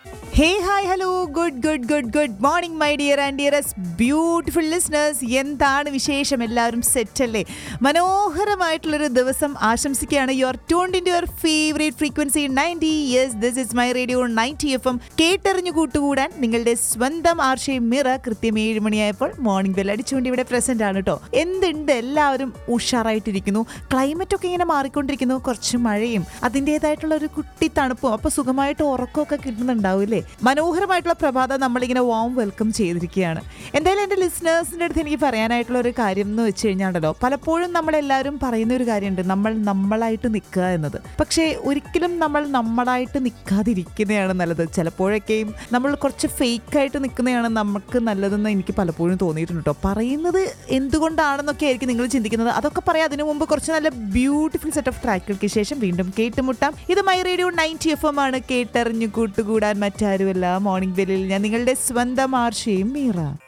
hey hi hello good good good good morning my dear and dearest beautiful listeners എന്താണ് വിശേഷം എല്ലാവരും set അല്ലേ മനോഹരമായിട്ടുള്ളൊരു ദിവസം ആശംസിക്കുകയാണ് you're tuned in your favourite frequency ninety yes this is my radio ninety F M കേട്ടറിഞ്ഞു കൂട്ടുകൂടാൻ നിങ്ങളുടെ സ്വന്തം ആർഷയും മിറ കൃത്യം ഏഴ് മണിയായപ്പോൾ മോർണിംഗ് ബെൽ അടിച്ചുകൊണ്ട് ഇവിടെ പ്രസന്റ് ആണ് കേട്ടോ എന്തുണ്ട് എല്ലാവരും ഉഷാറായിട്ടിരിക്കുന്നു ക്ലൈമറ്റ് ഒക്കെ ഇങ്ങനെ മാറിക്കൊണ്ടിരിക്കുന്നു കുറച്ച് മഴയും അതിൻ്റെതായിട്ടുള്ള ഒരു കുട്ടി തണുപ്പും അപ്പൊ സുഖമായിട്ട് ഉറക്കമൊക്കെ കിട്ടുന്നുണ്ടാവില്ലേ മനോഹരമായിട്ടുള്ള പ്രഭാതം നമ്മളിങ്ങനെ വാം വെൽക്കം ചെയ്തിരിക്കുകയാണ് എന്തായാലും എൻ്റെ ലിസണേഴ്സിൻ്റെ അടുത്ത് എനിക്ക് പറയാനായിട്ടുള്ള ഒരു കാര്യം എന്ന് വെച്ച് കഴിഞ്ഞാണ്ടല്ലോ പലപ്പോഴും നമ്മളെല്ലാവരും പറയുന്ന ഒരു കാര്യമുണ്ട് നമ്മൾ നമ്മളായിട്ട് നിൽക്കുക എന്നത് പക്ഷേ ഒരിക്കലും നമ്മൾ നമ്മളായിട്ട് നിൽക്കാതിരിക്കുന്നതാണ് നല്ലത് ചിലപ്പോഴൊക്കെയും നമ്മൾ കുറച്ച് ഫേക്കായിട്ട് നിൽക്കുന്നതാണ് നമുക്ക് നല്ലതെന്ന് എനിക്ക് പലപ്പോഴും തോന്നിയിട്ടുണ്ട് കേട്ടോ പറയുന്നത് എന്തുകൊണ്ടാണെന്നൊക്കെ ആയിരിക്കും നിങ്ങൾ ചിന്തിക്കുന്നത് അതൊക്കെ പറയാം അതിനു മുമ്പ് കുറച്ച് നല്ല ബ്യൂട്ടിഫുൾ സെറ്റ് ഓഫ് ട്രാക്കുകൾക്ക് ശേഷം വീണ്ടും കേട്ടുമുട്ടാം ഇത് my radio ninety F M ആണ് കേട്ടറിഞ്ഞു കൂട്ടുകൂടാൻ മറ്റാരുമല്ല മോർണിംഗ് ബെല്ലിൽ ഞാൻ നിങ്ങളുടെ സ്വന്തം ആർഷയും മീറ